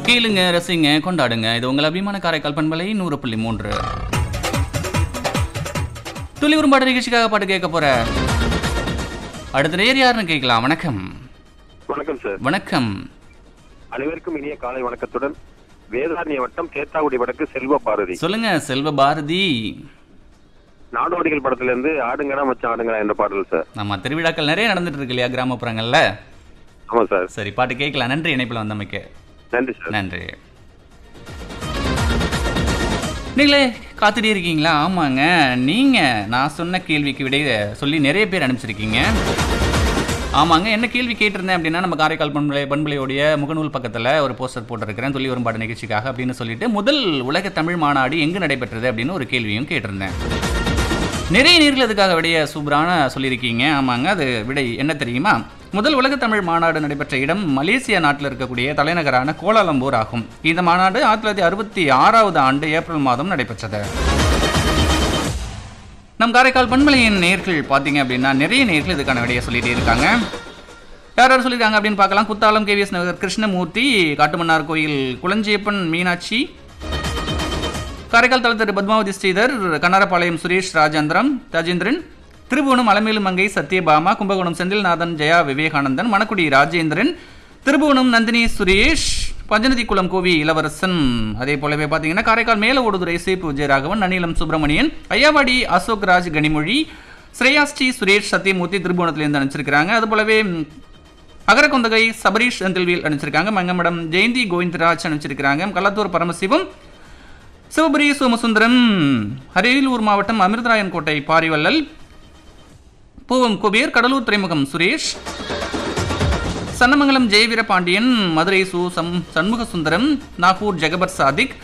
கேளுங்க ரசிங்க கொண்டாடுங்க இது உங்கள் அபிமான காரைக்கால் பண்பலை நூறு புள்ளி மூன்று துளி உரும்பாடு நிகழ்ச்சிக்காக பாட்டு கேட்க போற அடுத்த நேர் யாருன்னு கேட்கலாம் வணக்கம் வணக்கம் சார் வணக்கம் அனைவருக்கும் இனிய காலை வணக்கத்துடன் வேதாரண்ய வட்டம் தேத்தாக்குடி வடக்கு செல்வ பாரதி சொல்லுங்க செல்வ பாரதி நாடோடிகள் படத்துல இருந்து ஆடுங்கடா மச்சான் ஆடுங்கடா என்ற பாடல் சார் நம்ம திருவிழாக்கள் நிறைய நடந்துட்டு இருக்கு இல்லையா கிராமப்புறங்கள்ல ஆமா சார் சரி பாட்டு கேட்கலாம் நன்றி இணைப்பில் வந்தமைக்கு நன்றி சார் நன்றி நீங்களே காத்துட்டே இருக்கீங்களா ஆமாங்க நீங்க நான் சொன்ன கேள்விக்கு விடைய சொல்லி நிறைய பேர் அனுப்பிச்சிருக்கீங்க ஆமாங்க என்ன கேள்வி கேட்டிருந்தேன் அப்படின்னா நம்ம காரைக்கால் பண்பலை பண்பலையோடைய முகநூல் பக்கத்தில் ஒரு போஸ்டர் போட்டிருக்கிறேன் துள்ளி வரும்பாடு நிகழ்ச்சிக்காக அப்படின்னு சொல்லிட்டு முதல் உலக தமிழ் மாநாடு எங்கு நடைபெற்றது அப்படின்னு ஒரு கேள்வியும் கேட்டிருந்தேன் நிறைய நேர்கள் அதுக்காக விடைய சூப்பரான சொல்லியிருக்கீங்க ஆமாங்க அது விடை என்ன தெரியுமா முதல் உலக தமிழ் மாநாடு நடைபெற்ற இடம் மலேசியா நாட்டில் இருக்கக்கூடிய தலைநகரான கோலாலம்பூர் ஆகும் இந்த மாநாடு ஆயிரத்தி தொள்ளாயிரத்தி அறுபத்தி ஆறாவது ஆண்டு ஏப்ரல் மாதம் நடைபெற்றது நம் காரைக்கால் பண்பலையின் நேர்கள் பார்த்தீங்க அப்படின்னா நிறைய நேர்கள் இதுக்கான விடையை சொல்லிட்டே இருக்காங்க யார் யார் சொல்லியிருக்காங்க அப்படின்னு பார்க்கலாம் குத்தாலம் கேவிஎஸ் நகர் கிருஷ்ணமூர்த்தி காட்டுமன்னார் கோயில் குளஞ்சியப்பன் மீனாட்சி காரைக்கால் தள திரு பத்மாவதி ஸ்ரீதர் கண்ணாரப்பாளையம் சுரேஷ் ராஜேந்திரம் ராஜேந்திரன் திருபுவனம் அலமேலு மங்கை சத்யபாமா கும்பகோணம் செந்தில்நாதன் ஜெயா விவேகானந்தன் மணக்குடி ராஜேந்திரன் திருபுவனம் நந்தினி சுரேஷ் பஞ்சநதி குளம் கோவி இளவரசன் அதே போலவே பார்த்தீங்கன்னா காரைக்கால் மேல ஓடுதுறை சேப்பு விஜயராகவன் நன்னிலம் சுப்பிரமணியன் ஐயாவாடி அசோக் ராஜ் கனிமொழி ஸ்ரேயாஸ்ரீ சுரேஷ் சத்யமூர்த்தி திருபுவனத்திலிருந்து அனுப்பிச்சிருக்கிறாங்க அது போலவே ம், அகரகொந்தகை சபரீஷ் செந்தில்வேல் அனுப்பிச்சிருக்காங்க மங்கமடம் ஜெயந்தி கோவிந்தராஜ் அனுப்பிச்சிருக்கிறாங்க கள்ளத்தூர் பரமசிவம் சிவபுரி சோமசுந்தரம் அரியலூர் மாவட்டம் அமிர்தராயன் கோட்டை பாரிவள்ளல் பூவம் குபேர் கடலூர் துறைமுகம் சுரேஷ் சன்னமங்கலம் ஜெயவீர பாண்டியன் மதுரை சு சம் சண்முக சுந்தரம் நாகூர் ஜெகபர் சாதிக்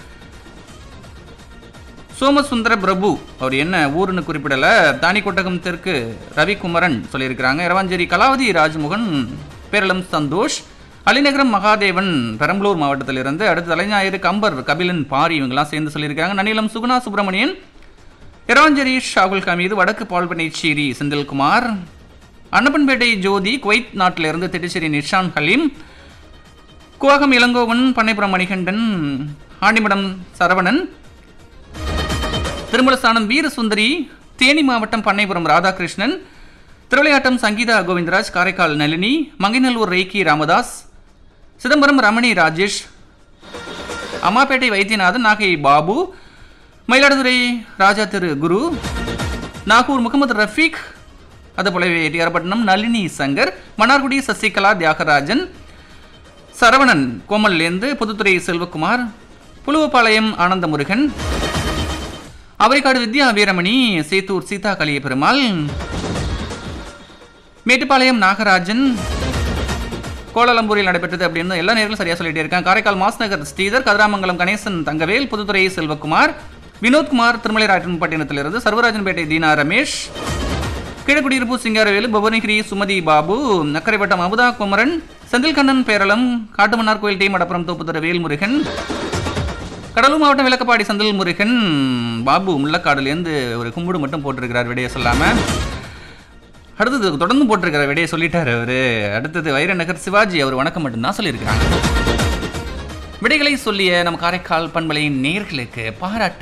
சோமசுந்தர பிரபு அவர் என்ன ஊருன்னு குறிப்பிடல தானிக்கொட்டகம் தெற்கு ரவிக்குமரன் சொல்லியிருக்கிறாங்க இரவாஞ்சேரி கலாவதி ராஜ்முகன் பேரளம் சந்தோஷ் அலிநகரம் மகாதேவன் பெரம்பலூர் மாவட்டத்திலிருந்து அடுத்து தலைஞாயிறு கம்பர் கபிலன் பாரி இவங்கெல்லாம் சேர்ந்து சொல்லியிருக்காங்க நன்னிலம் சுகுணா சுப்பிரமணியன் இரவாஞ்சேரி ஷாகுல் ஹமீது வடக்கு பால்பனைச்சேரி செந்தில்குமார் அன்னப்பன்பேட்டை ஜோதி குவைத் நாட்டிலிருந்து திட்டுச்சேரி நிஷான் ஹலீம் குவாகம் இளங்கோவன் பண்ணைப்புறம் மணிகண்டன் ஆண்டிமடம் சரவணன் திருமலஸ்தானம் வீரசுந்தரி தேனி மாவட்டம் பண்ணைபுரம் ராதாகிருஷ்ணன் திருவிளையாட்டம் சங்கீதா கோவிந்தராஜ் காரைக்கால் நளினி மங்கைநல்லூர் ரேக்கி ராமதாஸ் சிதம்பரம் ரமணி ராஜேஷ் அம்மாப்பேட்டை வைத்தியநாதன் நாகை பாபு மயிலாடுதுறை ராஜா திரு குரு நாகூர் முகமது ரஃபீக் அதுபோலவே டிஆர்பட்டினம் நளினி சங்கர் மன்னார்குடி சசிகலா தியாகராஜன் சரவணன் கோமல்லேந்து புதுத்துறை செல்வகுமார் புலுவப்பாளையம் ஆனந்த முருகன் அவரைக்காடு வித்யா வீரமணி சேத்தூர் சீதா கலிய பெருமாள் மேட்டுப்பாளையம் நாகராஜன் கோலாலம்பூரில் நடைபெற்றது அப்படின்னு எல்லா நேர்களும் சரியா சொல்லிட்டே இருக்கேன் காரைக்கால் மாஸ்நகர் ஸ்ரீதர் கதிராமங்கலம் கணேசன் தங்கவேல் புதுத்துறை செல்வகுமார் வினோத்குமார் திருமலைராயன்பட்டினத்திலிருந்து சர்வராஜன்பேட்டை தீனா ரமேஷ் கீழக்குடியிருப்பு சிங்காரவேலு புவனகிரி சுமதி பாபு நக்கரைவட்டம் அமுதா குமரன் செந்தில்கண்ணன் பேரளம் காட்டுமன்னார் கோயில் டி மடப்புறம் தோப்புத்தர வேல்முருகன் கடலூர் மாவட்டம் விளக்கப்பாடி செந்தில் முருகன் பாபு முள்ளக்காடுலேருந்து ஒரு கும்பிடு மட்டும் போட்டிருக்கிறார் விடைய சொல்லாம அடுத்தது தொடர்ந்து போட்டிருக்கிற விடையை சொல்லிட்டாரு அவரு அடுத்தது வைரநகர் சிவாஜி அவர் வணக்கம் மட்டும்தான் சொல்லியிருக்கிறாங்க விடைகளை சொல்லிய நம்ம காரைக்கால் பண்பலையின் நேர்களுக்கு பாராட்டு